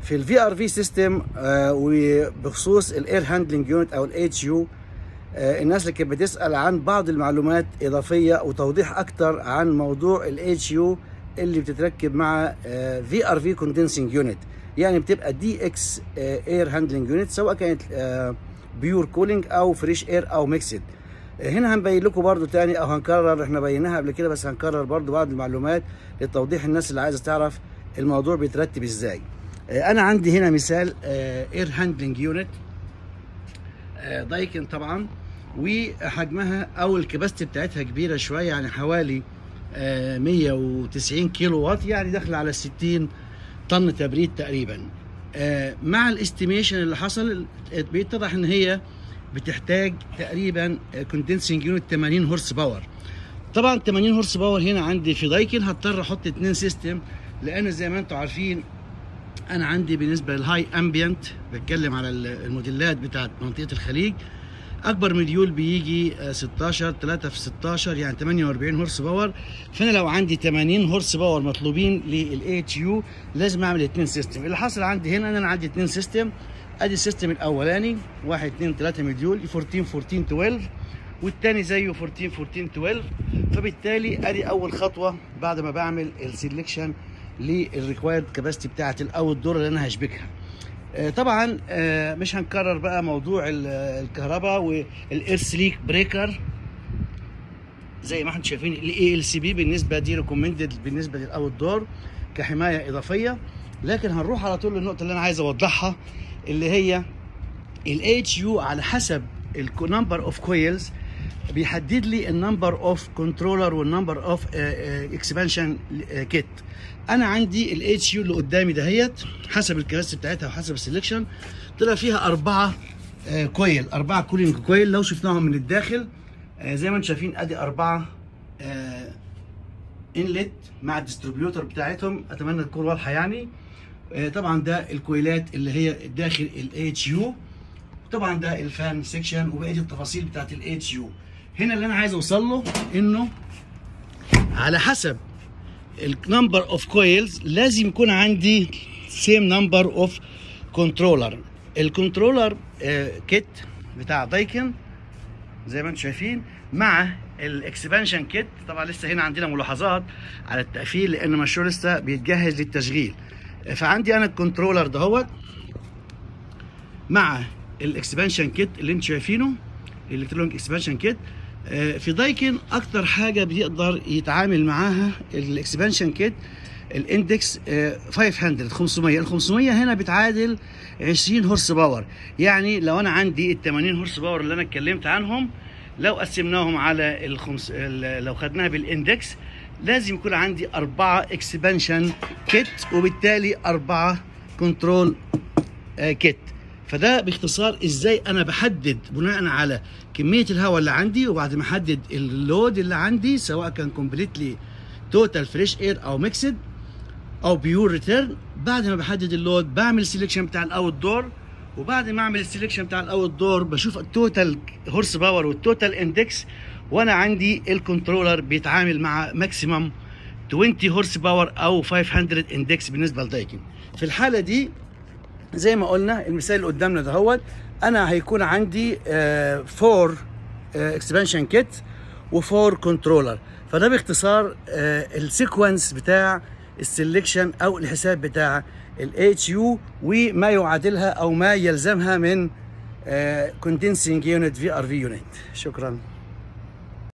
في الفي ار في سيستم وبخصوص الاير هاندلنج يونت او الاتش يو الناس اللي كانت بتسال عن بعض المعلومات اضافيه وتوضيح اكتر عن موضوع الاتش يو اللي بتتركب مع في ار في كوندنسنج يونت يعني بتبقى دي اكس اير هاندلنج يونت سواء كانت بيور كولينج او فريش اير او ميكسد هنا هنبين لكم برضو تاني او هنكرر احنا بيناها قبل كده بس هنكرر برضو بعض المعلومات لتوضيح الناس اللي عايزه تعرف الموضوع بيترتب ازاي انا عندي هنا مثال اير هاندلنج يونت دايكن طبعا وحجمها او الكباستي بتاعتها كبيره شويه يعني حوالي 190 كيلو وات يعني داخله على 60 طن تبريد تقريبا مع الاستيميشن اللي حصل بيتضح ان هي بتحتاج تقريبا كوندنسنج يونت 80 هورس باور طبعا 80 هورس باور هنا عندي في دايكن هضطر احط اتنين سيستم لان زي ما انتم عارفين انا عندي بالنسبه للهاي امبيانت بتكلم على الموديلات بتاعت منطقه الخليج اكبر مديول بيجي 16 3 في 16 يعني 48 هورس باور فانا لو عندي 80 هورس باور مطلوبين للاتش يو لازم اعمل اتنين سيستم اللي حصل عندي هنا ان انا عندي اتنين سيستم ادي السيستم الاولاني 1 2 3 مديول 14 14 12 والثاني زيه 14 14 12 فبالتالي ادي اول خطوه بعد ما بعمل السلكشن للريكوايرد كاباسيتي بتاعت الاوت دور اللي انا هشبكها طبعا مش هنكرر بقى موضوع الكهرباء والاير سليك بريكر زي ما احنا شايفين الاي ال سي بي بالنسبه دي ريكومندد بالنسبه للاوت دور كحمايه اضافيه لكن هنروح على طول للنقطه اللي انا عايز اوضحها اللي هي الاتش يو على حسب النمبر اوف كويلز بيحدد لي النمبر اوف كنترولر والنمبر اوف اكسبانشن كيت انا عندي الاتش يو اللي قدامي دهيت حسب الكراسي بتاعتها وحسب السلكشن طلع فيها اربعه كويل اربعه كولينج كويل لو شفناهم من الداخل زي ما انتم شايفين ادي اربعه انلت مع الديستريبيوتر بتاعتهم اتمنى تكون واضحه يعني طبعا ده الكويلات اللي هي داخل الاتش يو طبعا ده الفان سيكشن وبقيه التفاصيل بتاعت الاتش يو هنا اللي انا عايز اوصل له انه على حسب النمبر اوف كويلز لازم يكون عندي سيم نمبر اوف كنترولر الكنترولر كيت بتاع دايكن زي ما انتم شايفين مع الاكسبانشن كيت طبعا لسه هنا عندنا ملاحظات على التقفيل لان المشروع لسه بيتجهز للتشغيل فعندي انا الكنترولر دهوت مع الاكسبانشن كيت اللي انتم شايفينه الالكترونيك اكسبانشن كيت في دايكن اكتر حاجه بيقدر يتعامل معاها الاكسبانشن كيت الاندكس 500 500 ال 500 هنا بتعادل 20 هورس باور يعني لو انا عندي ال 80 هورس باور اللي انا اتكلمت عنهم لو قسمناهم على الخمس لو خدناها بالاندكس لازم يكون عندي أربعة اكسبانشن كيت وبالتالي أربعة كنترول كيت فده باختصار ازاي انا بحدد بناء على كميه الهواء اللي عندي وبعد ما احدد اللود اللي عندي سواء كان كومبليتلي توتال فريش اير او ميكسد او بيور ريتيرن بعد ما بحدد اللود بعمل سيلكشن بتاع الاوت دور وبعد ما اعمل السيلكشن بتاع الاوت دور بشوف التوتال هورس باور والتوتال اندكس وانا عندي الكنترولر بيتعامل مع ماكسيمم 20 هورس باور او 500 اندكس بالنسبه لدايكن في الحاله دي زي ما قلنا المثال اللي قدامنا دهوت انا هيكون عندي فور اكسبانشن كيت وفور كنترولر فده باختصار السيكونس بتاع السلكشن او الحساب بتاع الاتش يو وما يعادلها او ما يلزمها من كوندنسنج يونت في ار في يونت شكرا